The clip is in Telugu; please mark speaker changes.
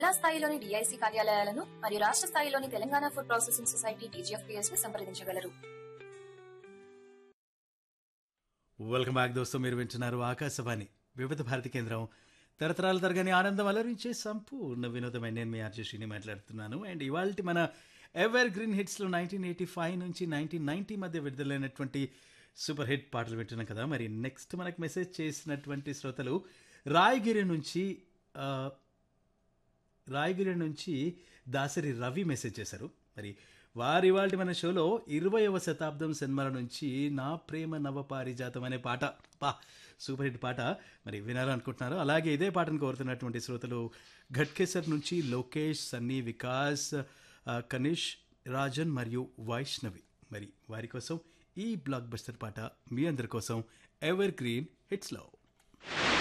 Speaker 1: జిల్లా స్థాయిలోని డిఐసి కార్యాలయాలను మరియు రాష్ట్ర స్థాయిలోని Telangana food processing society TGFPS ను సంప్రదించగలరు
Speaker 2: వెల్కమ్ బ్యాక్ దోస్తు మీరు వింటున్నారు ఆకాశవాణి వివిధ భారతి కేంద్రం తరతరాల తరగని ఆనందం అలరించే సంపూర్ణ వినోదమైన నేను మీ ఆర్జశ్రీని మాట్లాడుతున్నాను అండ్ ఇవాళ మన ఎవర్ గ్రీన్ హిట్స్లో నైన్టీన్ ఎయిటీ ఫైవ్ నుంచి నైన్టీన్ నైన్టీ మధ్య విడుదలైనటువంటి సూపర్ హిట్ పాటలు వింటున్నాం కదా మరి నెక్స్ట్ మనకు మెసేజ్ చేసినటువంటి శ్రోతలు రాయగిరి నుంచి ఆ, రాయగిరి నుంచి దాసరి రవి మెసేజ్ చేశారు మరి వారి వాళ్ళ మన షోలో ఇరవయవ శతాబ్దం సినిమాల నుంచి నా ప్రేమ నవ పారిజాతం అనే పాట పా సూపర్ హిట్ పాట మరి వినాలనుకుంటున్నారు అలాగే ఇదే పాటను కోరుతున్నటువంటి శ్రోతలు ఘట్కేసర్ నుంచి లోకేష్ సన్నీ వికాస్ ఆ, కనిష్ రాజన్ మరియు వైష్ణవి మరి వారి కోసం ఈ బ్లాక్ బస్టర్ పాట మీ అందరి కోసం ఎవర్ గ్రీన్ హిట్స్లో